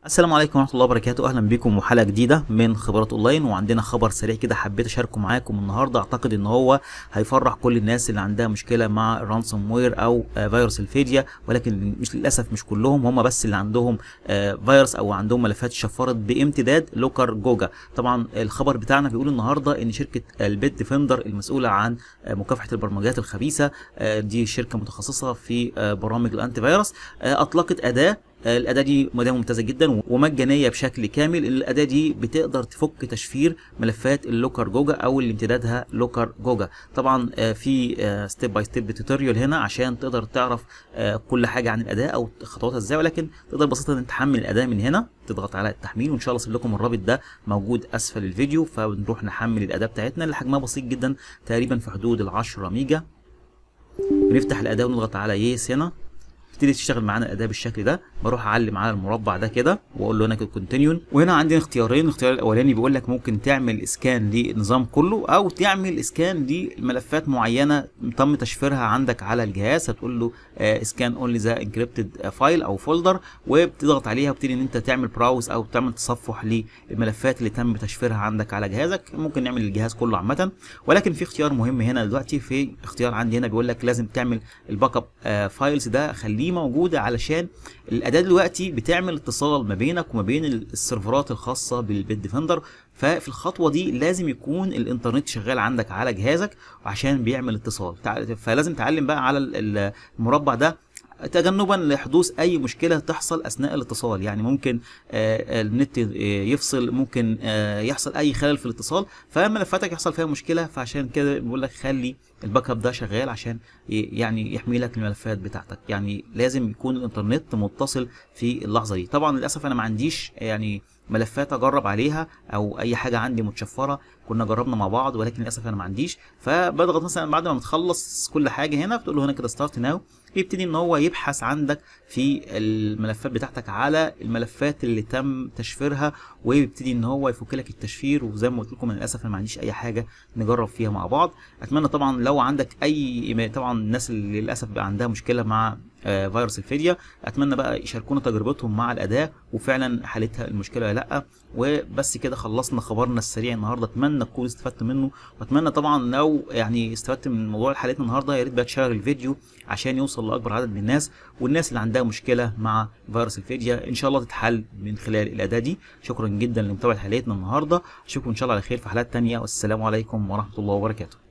السلام عليكم ورحمه الله وبركاته اهلا بكم وحلقه جديده من خبرات اونلاين وعندنا خبر سريع كده حبيت اشاركه معاكم النهارده اعتقد ان هو هيفرح كل الناس اللي عندها مشكله مع الرانسوم وير او آه، فيروس الفيديا ولكن مش للاسف مش كلهم هم بس اللي عندهم آه، فيروس او عندهم ملفات شفرت بامتداد لوكر جوجا طبعا الخبر بتاعنا بيقول النهارده ان شركه البيت ديفندر المسؤوله عن آه، مكافحه البرمجيات الخبيثه آه، دي شركه متخصصه في آه، برامج الانتي فيروس آه، اطلقت اداه الاداه دي مدام ممتازه جدا ومجانيه بشكل كامل الاداه دي بتقدر تفك تشفير ملفات اللوكر جوجا او اللي امتدادها لوكر جوجا طبعا آه، في ستيب باي ستيب توتوريال هنا عشان تقدر تعرف آه، كل حاجه عن الاداه او خطواتها ازاي ولكن تقدر ببساطه ان تحمل الاداه من هنا تضغط على التحميل وان شاء الله اسيب لكم الرابط ده موجود اسفل الفيديو فبنروح نحمل الاداه بتاعتنا اللي حجمها بسيط جدا تقريبا في حدود ال 10 ميجا بنفتح الاداه ونضغط على يس هنا تبتدي تشتغل معانا الاداه بالشكل ده بروح اعلم على المربع ده كده واقول له هنا كونتينيو وهنا عندنا اختيارين الاختيار الاولاني بيقول لك ممكن تعمل اسكان للنظام كله او تعمل اسكان لملفات معينه تم تشفيرها عندك على الجهاز هتقول له اسكان اونلي ذا انكريبتد فايل او فولدر وبتضغط عليها وبتبتدي ان انت تعمل براوز او تعمل تصفح للملفات اللي تم تشفيرها عندك على جهازك ممكن نعمل الجهاز كله عامه ولكن في اختيار مهم هنا دلوقتي في اختيار عندي هنا بيقول لك لازم تعمل الباك اب فايلز ده خليه موجوده علشان الاداه دلوقتي بتعمل اتصال ما بينك وما بين السيرفرات الخاصه بالبيت ديفندر ففي الخطوه دي لازم يكون الانترنت شغال عندك على جهازك وعشان بيعمل اتصال تع- فلازم تعلم بقى على ال- المربع ده تجنبا لحدوث اي مشكله تحصل اثناء الاتصال يعني ممكن آه، النت آه، يفصل ممكن آه، يحصل اي خلل في الاتصال فملفاتك يحصل فيها مشكله فعشان كده بقول لك خلي الباك اب ده شغال عشان ي- يعني يحمي لك الملفات بتاعتك يعني لازم يكون الانترنت متصل في اللحظه دي طبعا للاسف انا ما عنديش يعني ملفات اجرب عليها او اي حاجه عندي متشفره كنا جربنا مع بعض ولكن للاسف انا ما عنديش فبضغط مثلا بعد ما بتخلص كل حاجه هنا بتقول له هنا كده ستارت ناو يبتدي ان هو يبحث عندك في الملفات بتاعتك على الملفات اللي تم تشفيرها ويبتدي ان هو يفك لك التشفير وزي ما قلت لكم أنا للاسف انا ما عنديش اي حاجه نجرب فيها مع بعض اتمنى طبعا لو عندك اي طبعا الناس اللي للاسف بقى عندها مشكله مع آه، فيروس الفيديا اتمنى بقى يشاركونا تجربتهم مع الاداه وفعلا حالتها المشكله ولا لا وبس كده خلصنا خبرنا السريع النهارده اتمنى تكونوا استفدتوا منه واتمنى طبعا لو يعني استفدت من موضوع حلقتنا النهارده يا ريت بقى تشير الفيديو عشان يوصل لاكبر عدد من الناس والناس اللي عندها مشكله مع فيروس الفيديا ان شاء الله تتحل من خلال الاداه دي شكرا جدا لمتابعه حلقتنا النهارده اشوفكم ان شاء الله على خير في حلقات تانية والسلام عليكم ورحمه الله وبركاته